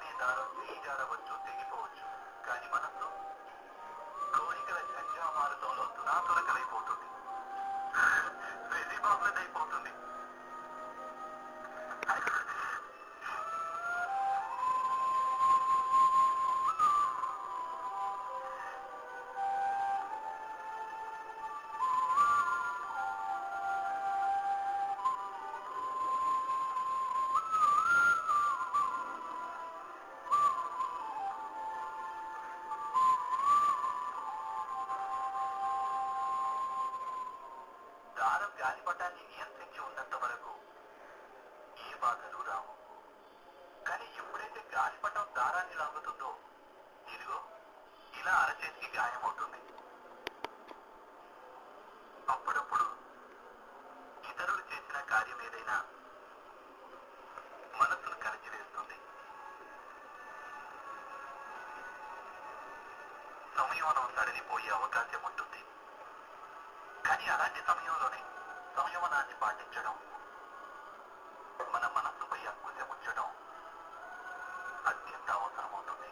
అనే దారం చేయి జారవచ్చు తెగిపోవచ్చు కానీ మనస్సు కోరికల జంజామారుతంలో తునాతురకలైపోతుంది వెజిబాబులదైపోతుంది దారం గాలిపటాన్ని నియంత్రించి ఉన్నంత వరకు ఏ బాధలు రావు కానీ ఎప్పుడైతే గాలిపటం దారాన్ని లాగుతుందో ఇదిగో ఇలా అరచేతికి గాయమవుతుంది అప్పుడప్పుడు ఇతరులు చేసిన కార్యం ఏదైనా మనసును కలిచివేస్తుంది సంయమనం సడలిపోయే అవకాశం ఉంటుంది కానీ అలాంటి సమయంలోనే సంయమనాన్ని పాటించడం మన మనస్సుపై అంకుశం ఉంచడం అత్యంత అవసరమవుతుంది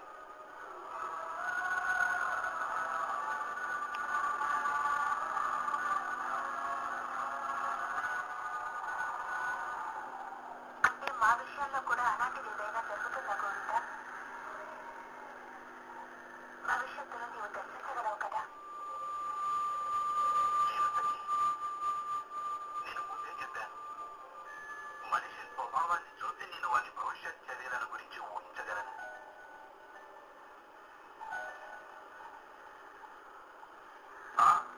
అంటే మా విషయాల్లో కూడా అలాగే